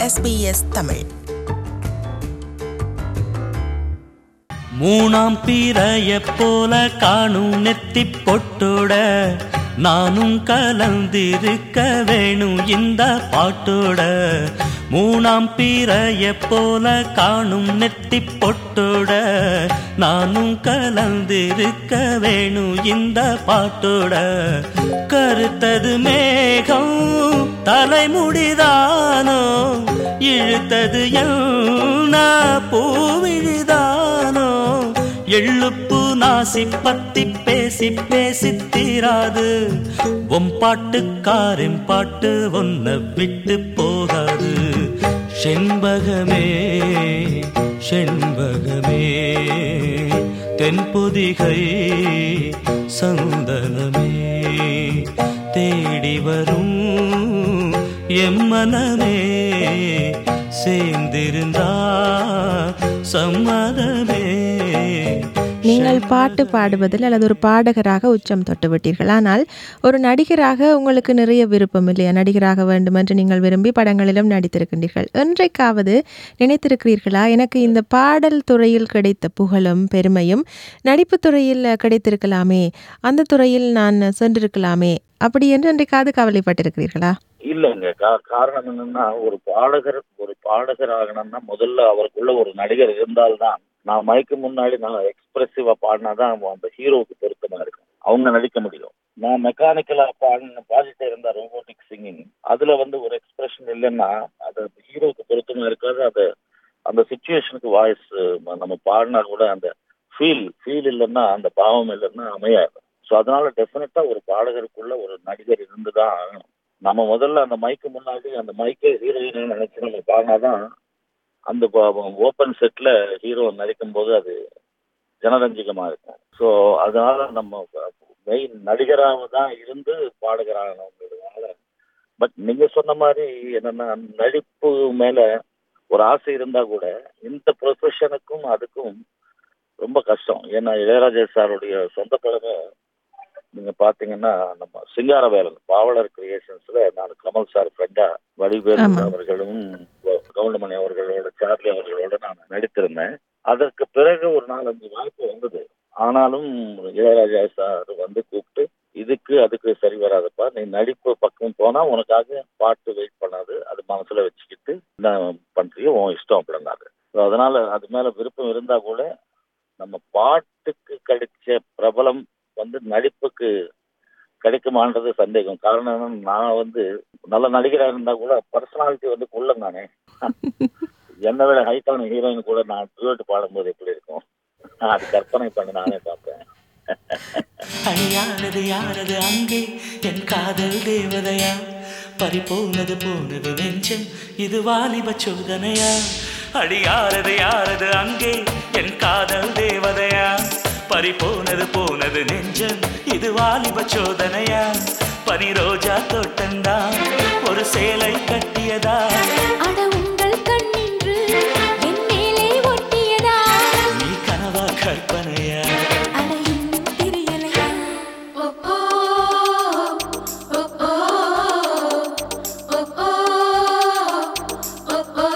SBS Tamil மூணாம் பிறைய போல காணும் நெத்தி பொட்டோட நானும் கலந்திருக்க வேணும் இந்த பாட்டோட மூணாம் பிறைய போல காணும் நெத்தி பொட்டோட நானும் கலந்திருக்க வேணும் இந்த பாட்டோட கருத்தது மேகம் தலைமுடிதானோ இழுத்தது என்ன பூவிழிதானோ எள்ளுப்பு நாசி பத்தி பேசி பேசி தீராது உன் பாட்டுக்காரின் பாட்டு ஒன்ன விட்டு போகாது செண்பகமே செண்பகமே தென்பொதிகை சந்தனமே தேடி வரும் எம்மனமே சேர்ந்திருந்தா சம்மதமே நீங்கள் பாட்டு பாடுவதில் அல்லது ஒரு பாடகராக உச்சம் தொட்டு விட்டீர்கள் ஆனால் ஒரு நடிகராக உங்களுக்கு நிறைய விருப்பம் இல்லையா நடிகராக வேண்டும் என்று நீங்கள் விரும்பி படங்களிலும் நடித்திருக்கின்றீர்கள் என்றைக்காவது நினைத்திருக்கிறீர்களா எனக்கு இந்த பாடல் துறையில் கிடைத்த புகழும் பெருமையும் நடிப்பு துறையில் கிடைத்திருக்கலாமே அந்த துறையில் நான் சென்றிருக்கலாமே அப்படி என்று என்றைக்காவது கவலைப்பட்டிருக்கிறீர்களா இல்லைங்க கா- காரணம் என்னன்னா ஒரு பாடகர் ஒரு பாடகர் ஆகணும்னா முதல்ல அவருக்குள்ள ஒரு நடிகர் இருந்தால்தான் நான் மைக்கு முன்னாடி நான் எக்ஸ்பிரசிவா பாடினாதான் அந்த ஹீரோவுக்கு பொருத்தமா இருக்கும் அவங்க நடிக்க முடியும் நான் மெக்கானிக்கலா பாடின பாடிட்டே இருந்தா ரோபோட்டிக் சிங்கிங் அதுல வந்து ஒரு எக்ஸ்பிரஷன் இல்லைன்னா அது ஹீரோவுக்கு பொருத்தமா இருக்காது அது அந்த சுச்சுவேஷனுக்கு வாய்ஸ் நம்ம பாடினா கூட அந்த ஃபீல் ஃபீல் இல்லைன்னா அந்த பாவம் இல்லைன்னா அமையாது ஸோ அதனால டெஃபினட்டா ஒரு பாடகருக்குள்ள ஒரு நடிகர் இருந்துதான் ஆகணும் நம்ம முதல்ல அந்த மைக்கு முன்னாடி அந்த மைக்கே ஹீரோயின் நினைச்சு நம்ம பாடினாதான் அந்த ஓப்பன் செட்ல ஹீரோ நடிக்கும் போது அது ஜனரஞ்சிகமா இருக்கும் ஸோ அதனால நம்ம மெயின் நடிகராக தான் இருந்து பாடகராகணுங்கிறதுனால பட் நீங்க சொன்ன மாதிரி என்னன்னா நடிப்பு மேல ஒரு ஆசை இருந்தா கூட இந்த ப்ரொஃபஷனுக்கும் அதுக்கும் ரொம்ப கஷ்டம் ஏன்னா இளையராஜா சாருடைய சொந்த படமே நீங்க பாத்தீங்கன்னா நம்ம சிங்காரவேலன் பாவலர் கிரியேஷன்ஸ்ல நான் கமல் சார் ஃப்ரெண்டா வடிவேல் ஆமா. அவர்களும் கவுண்டமணி அவர்களோட சார்லி அவர்களோட நான் நடித்திருந்தேன் அதற்கு பிறகு ஒரு நாலஞ்சு வாய்ப்பு வந்தது ஆனாலும் இளையராஜா சார் வந்து கூப்பிட்டு இதுக்கு அதுக்கு சரி வராதப்பா நீ நடிப்பு பக்கம் போனா உனக்காக பாட்டு வெயிட் பண்ணாது அது மனசுல வச்சுக்கிட்டு என்ன பண்றியோ உன் இஷ்டம் அப்படின்னாரு So அதனால அது மேல விருப்பம் இருந்தா கூட நம்ம பாட்டுக்கு கிடைச்ச பிரபலம் வந்து நடிப்புக்கு கிடைக்குமான்றது சந்தேகம் காரணம் என்னன்னா, நான் வந்து நல்ல நடிகரா இருந்தா கூட பர்சனாலிட்டி வந்து குள்ளம் தானே என்னை விட ஹைட்டான ஹீரோயின் கூட நான் டுவெட் பாடும்போது எப்படி இருக்கும் நான் அது கற்பனை பண்ணி நானே பார்ப்பேன் அழியானது யாரது அங்கே என் காதல் தேவதையா பறிபோனது போனது நெஞ்சம் இது வாலிப சோதனையா அடியாரது யாரது அங்கே என் காதல் தேவதையா பறிபோனது போனது நெஞ்சம் இது வாலிப சோதனையா பனி ரோஜா தோட்டந்தான் ஒரு சேலை கட்டியதா அட உங்கள் கண்ணின்று என் மேலே ஒட்டியதா நீ கனவா கற்பனையா அட இன்னும் தெரியலையா ஓ ஓ ஓ ஓ ஓ ஓ ஓ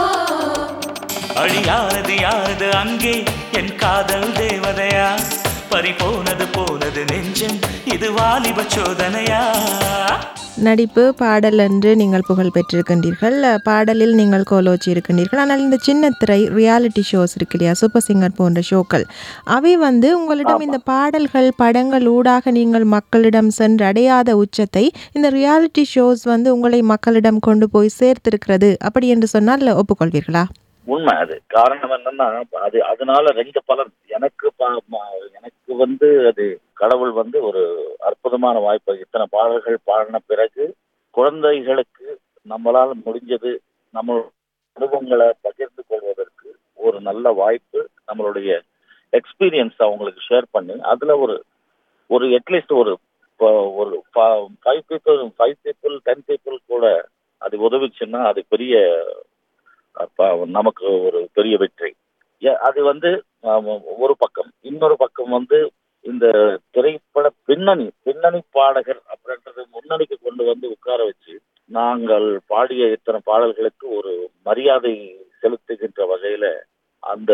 அழியானது யாரது அங்கே என் காதல் தேவதையா பறிபோனது போனது நெஞ்சம் இது வாலிப சோதனையா நடிப்பு பாடல் என்று நீங்கள் புகழ் பெற்றிருக்கின்றீர்கள் பாடலில் நீங்கள் கோலோச்சி இருக்கின்றீர்கள் ஆனால் இந்த சின்ன திரை ரியாலிட்டி ஷோஸ் இருக்கு இல்லையா சூப்பர் சிங்கர் போன்ற ஷோக்கள் அவை வந்து உங்களிடம் இந்த பாடல்கள் படங்கள் ஊடாக நீங்கள் மக்களிடம் சென்று அடையாத உச்சத்தை இந்த ரியாலிட்டி ஷோஸ் வந்து உங்களை மக்களிடம் கொண்டு போய் சேர்த்திருக்கிறது அப்படி என்று சொன்னால் ஒப்புக்கொள்வீர்களா உண்மை அது காரணம் என்னன்னா அது அதனால ரெண்டு பலன் எனக்கு பா- ம- எனக்கு வந்து அது கடவுள் வந்து ஒரு அற்புதமான வாய்ப்பு இத்தனை பாடல்கள் பாடின பிறகு குழந்தைகளுக்கு நம்மளால முடிஞ்சது நம்ம அனுபவங்களை பகிர்ந்து கொள்வதற்கு ஒரு நல்ல வாய்ப்பு நம்மளுடைய எக்ஸ்பீரியன்ஸ் அவங்களுக்கு ஷேர் பண்ணி அதுல ஒரு ஒரு அட்லீஸ்ட் ஒரு ப- ஒரு five people five people ten people கூட அது உதவிச்சுன்னா அது பெரிய அப்ப நமக்கு ஒரு பெரிய வெற்றி ஏ- அது வந்து ஆம், ஒரு பக்கம் இன்னொரு பக்கம் வந்து இந்த திரைப்பட பின்னணி பின்னணி பாடகர் அப்படின்றது முன்னணிக்கு கொண்டு வந்து உட்கார வச்சு நாங்கள் பாடிய இத்தனை பாடல்களுக்கு ஒரு மரியாதை செலுத்துகின்ற வகையில அந்த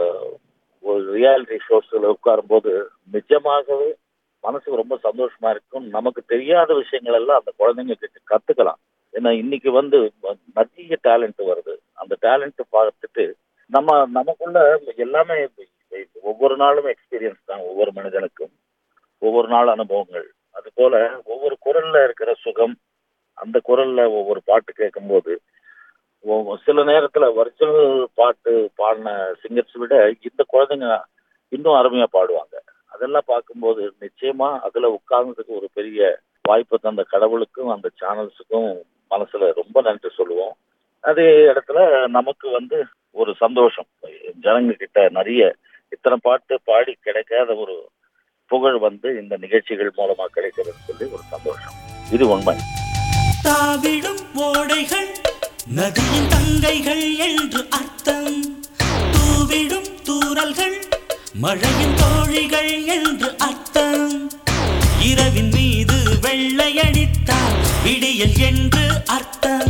ஒரு ரியாலிட்டி ஷோஸ்ல உட்காரும்போது நிஜமாகவே மனசுக்கு ரொம்ப சந்தோஷமா இருக்கும் நமக்கு தெரியாத விஷயங்கள் எல்லாம் அந்த குழந்தைங்க கிட்ட கத்துக்கலாம் ஏன்னா இன்னைக்கு வந்து நிறைய டேலண்ட் வருது அந்த டேலண்ட் பார்த்துட்டு நம்ம நமக்குள்ள எல்லாமே ஒவ்வொரு நாளும் எக்ஸ்பீரியன்ஸ் தான் ஒவ்வொரு மனிதனுக்கும் ஒவ்வொரு நாள் அனுபவங்கள் அது போல ஒவ்வொரு குரல்ல இருக்கிற சுகம் அந்த குரல்ல ஒவ்வொரு பாட்டு கேட்கும்போது ஒவ்வொ- சில நேரத்துல ஒரிஜினல் பாட்டு பாடின சிங்கர்ஸ் விட இந்த குழந்தைங்க இன்னும் அருமையா பாடுவாங்க அதெல்லாம் பார்க்கும்போது நிச்சயமா அதுல உட்கார்ந்ததுக்கு ஒரு பெரிய வாய்ப்பு தந்த கடவுளுக்கும் அந்த சேனல்ஸுக்கும் மனசுல ரொம்ப நன்றி சொல்லுவோம் அதே இடத்துல நமக்கு வந்து ஒரு சந்தோஷம் ஜனங்க கிட்ட நிறைய இத்தனை பாட்டு பாடி கிடைக்காத ஒரு புகழ் வந்து இந்த நிகழ்ச்சிகள் மூலமா கிடைக்கிறதுன்னு சொல்லி ஒரு சந்தோஷம் இது உண்மை தாவிடும் ஓடைகள் நதியின் தங்கைகள் என்று அர்த்தம் தூவிடும் தூறல்கள் மழையின் தோழிகள் என்று அர்த்தம் இரவின் மீது வெள்ளையடித்தால் விடியல் என்று அர்த்தம்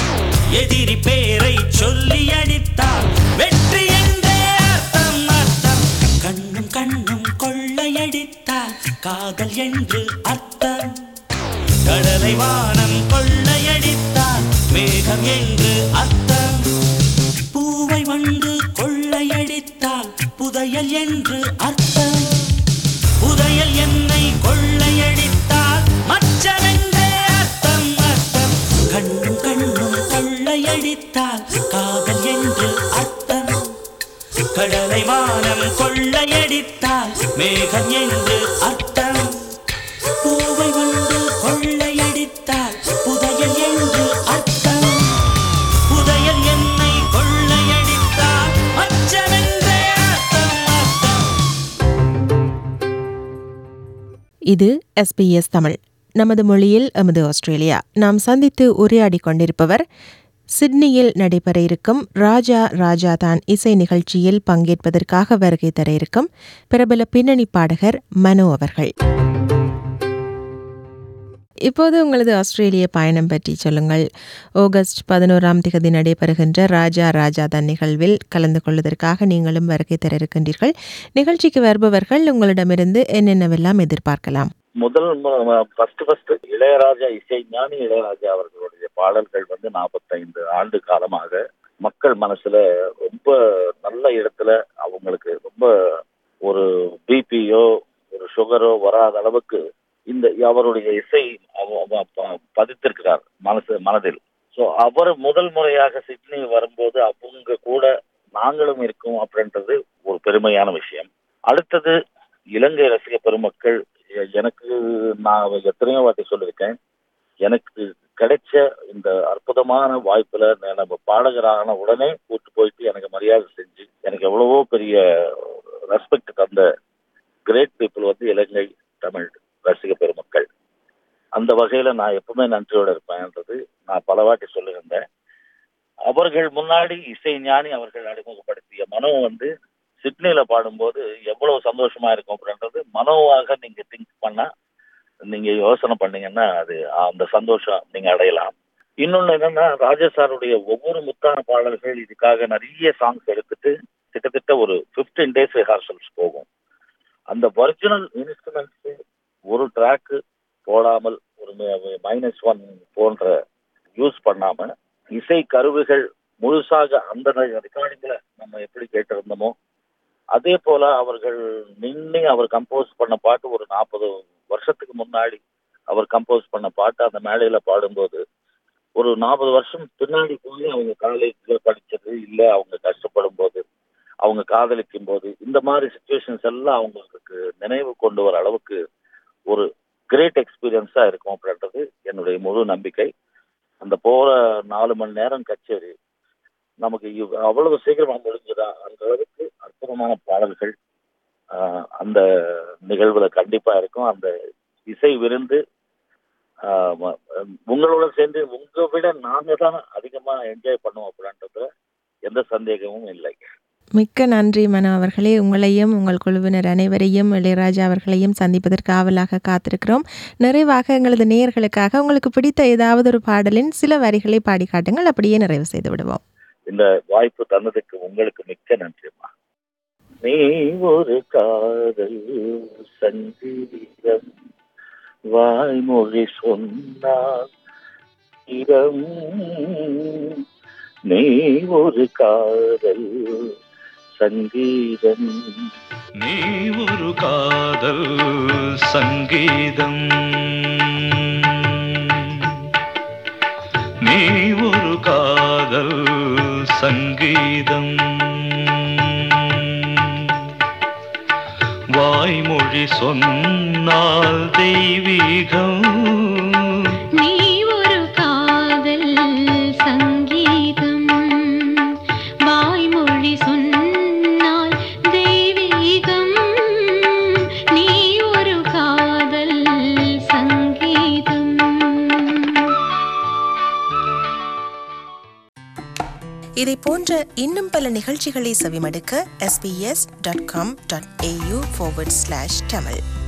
எதிரி பேரை சொல்லி அடித்தால் வெற்றி என்றே அர்த்தம் அர்த்தம் கண்ணும் கண்ணும் கொள்ளையடித்தால் காதல் என்று அர்த்தம் கடலை வானம் கொள்ளையடித்தால் மேகம் என்று அர்த்தம் பூவை வண்டு கொள்ளையடித்தால் புதையல் என்று அர்த்தம் புதையல் என்னை கொள்ளையடித்தால் மச்சமென்றே அர்த்தம் அர்த்தம் கண்ணும் கண்ணும் கொள்ளையடித்தால் காதல் என்று அர்த்தம் கடலை வானம் கொள்ளையடித்தால் மேகம் என்று அர்த்தம் பூவை வந்து கொள்ளையடித்தால் புதையல் என்று அர்த்தம் புதையல் என்னை கொள்ளையடித்தால் மச்சமென்றே அர்த்தம் அர்த்தம் இது எஸ்பிஎஸ் தமிழ் நமது மொழியில் எமது ஆஸ்திரேலியா நாம் சந்தித்து உரையாடிக் கொண்டிருப்பவர் சிட்னியில் நடைபெற இருக்கும் ராஜா ராஜா தான் இசை நிகழ்ச்சியில் பங்கேற்பதற்காக வருகை தர இருக்கும் பிரபல பின்னணி பாடகர் மனோ அவர்கள் இப்போது உங்களது ஆஸ்திரேலிய பயணம் பற்றி சொல்லுங்கள் ஆகஸ்ட் பதினோராம் திகதி நடைபெறுகின்ற ராஜா ராஜா தான் நிகழ்வில் கலந்து கொள்வதற்காக நீங்களும் வருகை தர இருக்கின்றீர்கள் நிகழ்ச்சிக்கு வருபவர்கள் உங்களிடமிருந்து என்னென்னவெல்லாம் எதிர்பார்க்கலாம் முதல் ஃபர்ஸ்ட் ஃபர்ஸ்ட் இளையராஜா இசை ஞானி இளையராஜா அவர்களுடைய பாடல்கள் வந்து நாற்பத்தைந்து ஆண்டு காலமாக மக்கள் மனசுல ரொம்ப நல்ல இடத்துல அவங்களுக்கு ரொம்ப ஒரு பிபியோ ஒரு சுகரோ வராத அளவுக்கு இந்த அவருடைய இசை அவ- அவ- ப- பதித்திருக்கிறார் மனசு மனதில் ஸோ அவர் முதல் முறையாக சிட்னி வரும்போது அவங்க கூட நாங்களும் இருக்கோம் அப்படின்றது ஒரு பெருமையான விஷயம் அடுத்தது இலங்கை ரசிக பெருமக்கள் எ- எனக்கு நான் எத்தனையோ வாட்டி சொல்லியிருக்கேன் எனக்கு கிடைச்ச இந்த அற்புதமான வாய்ப்புல நான் நம்ம பாடகரான உடனே கூட்டு போயிட்டு எனக்கு மரியாதை செஞ்சு எனக்கு எவ்வளவோ பெரிய ரெஸ்பெக்ட் தந்த கிரேட் பீப்புள் வந்து இலங்கை தமிழ் ரசிக பெருமக்கள் அந்த வகையில நான் எப்பவுமே நன்றியோட இருப்பேன்ன்றது நான் பல வாட்டி சொல்லியிருந்தேன் அவர்கள் முன்னாடி இசை ஞானி அவர்கள் அறிமுகப்படுத்திய மனோ வந்து சிட்னில பாடும்போது எவ்வளவு சந்தோஷமா இருக்கும் அப்படின்றது மனோவாக நீங்க திங்க் பண்ணா நீங்க யோசனை பண்ணீங்கன்னா அது அந்த சந்தோஷம் நீங்க அடையலாம் இன்னொன்னு என்னன்னா ராஜா சாருடைய ஒவ்வொரு முத்தான பாடல்கள் இதுக்காக நிறைய சாங்ஸ் எடுத்துட்டு கிட்டத்தட்ட ஒரு 15 டேஸ் ரிஹார்சல்ஸ் போகும் அந்த ஒரிஜினல் இன்ஸ்ட்ருமெண்ட்ஸ் ஒரு ட்ராக்கு போடாமல் ஒரு மைனஸ் ஒன் போன்ற யூஸ் பண்ணாம இசை கருவிகள் முழுசாக அந்த ரெக்கார்டிங்ல நம்ம எப்படி கேட்டிருந்தோமோ அதே போல அவர்கள் நின்று அவர் கம்போஸ் பண்ண பாட்டு ஒரு நாற்பது வருஷத்துக்கு முன்னாடி அவர் கம்போஸ் பண்ண பாட்டு அந்த மேடையில பாடும்போது ஒரு நாற்பது வருஷம் பின்னாடி போய் அவங்க காலேஜ்ல படிச்சது இல்ல அவங்க கஷ்டப்படும் போது அவங்க காதலிக்கும் போது இந்த மாதிரி சுச்சுவேஷன்ஸ் எல்லாம் அவங்களுக்கு நினைவு கொண்டு வர அளவுக்கு ஒரு கிரேட் எக்ஸ்பீரியன்ஸா இருக்கும் அப்படின்றது என்னுடைய முழு நம்பிக்கை அந்த போற நாலு மணி நேரம் கச்சேரி நமக்கு இவ்- அவ்வளவு சீக்கிரமா முடிஞ்சதா அந்த அளவுக்கு அற்புதமான பாடல்கள் ஆஹ், அந்த நிகழ்வுல கண்டிப்பா இருக்கும் அந்த இசை விருந்து ஆஹ், ம- உங்களோட சேர்ந்து உங்க விட நாங்க தான் அதிகமா என்ஜாய் பண்ணுவோம் அப்படின்றதுல எந்த சந்தேகமும் இல்லை மிக்க நன்றி மனோ அவர்களே உங்களையும் உங்கள் குழுவினர் அனைவரையும் இளையராஜா அவர்களையும் சந்திப்பதற்கு ஆவலாக காத்திருக்கிறோம் நிறைவாக எங்களது நேயர்களுக்காக உங்களுக்கு பிடித்த ஏதாவது ஒரு பாடலின் சில வரிகளை பாடி காட்டுங்கள் அப்படியே நிறைவு செய்து விடுவோம் இந்த வாய்ப்பு தந்ததுக்கு உங்களுக்கு மிக்க நன்றிம்மா நீ ஒரு காதல் சங்கீதம் வாய்மொழி சொன்னால் இடம் நீ ஒரு காதல் சங்கீதம் நீ ஒரு காதல் சங்கீதம் நீ ஒரு காதல் சங்கீதம் வாய்மொழி சொன்னால் தெய்வீகம் நீ ஒரு காதல் சங்கீதம் வாய்மொழி சொன்னால் தெய்வீகம் நீ ஒரு காதல் சங்கீதம் இதை போன்ற இன்னும் பல நிகழ்ச்சிகளை செவிமடுக்க sbs.com.au forward slash tamil